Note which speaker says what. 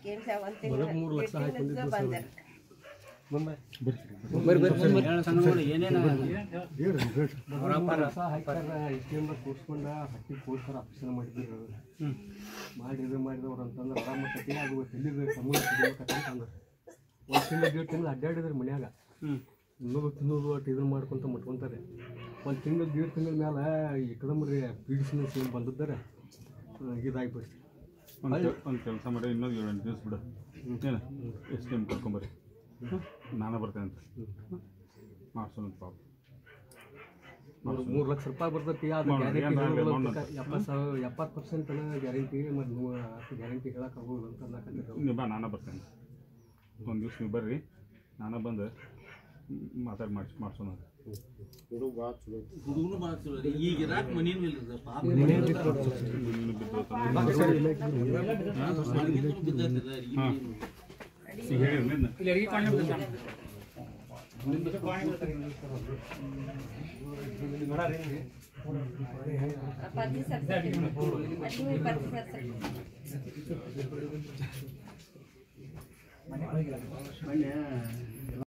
Speaker 1: ಅದಕ್ಕೇನು ಸಹ ಒಂದು ತಿಂಗಳು ಬಂದರು
Speaker 2: ಕೂರ್ಸ್ಕೊಂಡ ಹಟ್ಟಿ ಕೂಡ್ತಾರ ಆಫೀಸರ್ ಮಾಡಿದ್ರು ಮಾಡಿದ್ರು ಮಾಡಿದವ್ರು ಅಂತಂದ್ರೆ ಆರಾಮ ಕಟ್ಟಿ ಅದು ಎಲ್ಲಿದ್ರು ಸಮೂಹ ಅಂತಂದ್ರೆ ಒಂದು ತಿಂಗಳು ಎರಡು ತಿಂಗಳು ಅಡ್ಡಾಡಿದ್ರು ಮನ್ಯಾಗ ಇನ್ನೊಂದು ತಿನ್ನೋದು ಒಟ್ಟು ಇದನ್ನ ಮಾಡ್ಕೊಂತ ಮುಟ್ಕೊಂತಾರೆ ಒಂದು ತಿಂಗಳು ದೇಡ್ ತಿಂಗಳ ಮೇಲೆ ಏಕದಮ್ರಿ ಪೀಡಿಸಿನ ಸೇಮ್ ಬಂದಿದ್ದಾರೆ ಇದಾಗ್ಬಿಡ್ತು
Speaker 3: ಒಂದು ಒಂದು ಕೆಲಸ ಮಾಡಿ ಇನ್ನೊಂದು ಏಳು ಎಂಟು ದಿವಸ ಬಿಡು ಏನು ಎಷ್ಟು ಟೈಮ್ ಕರ್ಕೊಂಬರ್ರಿ ನಾನು ಬರ್ತೇನೆ ಅಂತ ಮಾಡ್ಸೋಣ ಪಾಪ
Speaker 2: ಮೂರು ಲಕ್ಷ ರೂಪಾಯಿ ಬರ್ತೈತಿ ಅದು
Speaker 3: ನೋಡು,
Speaker 2: ಗ್ಯಾರಂಟಿ
Speaker 3: ಏನ್ ಆಗಲ್ಲ, ನೋಡು.
Speaker 2: ಎಪ್ಪತ್ತು ಸಾವಿರ ಎಪ್ಪತ್ತು ಪರ್ಸೆಂಟ್ ಗ್ಯಾರಂಟಿ ಮತ್ತು ನೀವು ಅಷ್ಟು ಗ್ಯಾರಂಟಿ ಹೇಳಕ್ಕೆ ಆಗೋದು ಅಂತ ಅನ್ನಕತ್ತಿದ್ರು
Speaker 3: ನೀವು ಬಾ ನಾನು ಬರ್ತೇನೆ ಒಂದು ದಿವ್ಸ ನೀವು ಬರ್ರಿ ನಾನು ಬಂದು ಮಾತಾಡಿ ಮಾಡಿಸಿ ಮಾಡ್ಸೋಣ
Speaker 4: ಹುಡುಗನು ಭಾಳ ಚಲೋ ರೀ ಈಗ ಇರಾಕ್ ಮನೇನು ಇಲ್ಲ ಪಾಪ
Speaker 3: ನೀನು ಬಿದ್ದು
Speaker 4: ಬಿದ್ದೈತೆ
Speaker 3: ಹಾಂ ಈಗ ಹೇಳಿ ನಿನ್ನ
Speaker 1: ಪರ್ಚಿ ಸರ್ಸಕ್ಕೆ ಅಡ್ಮಿ ಪರ್ಚಿ ಸರ್ಸಕ್ಕೆ
Speaker 4: ಮೊನ್ನೆ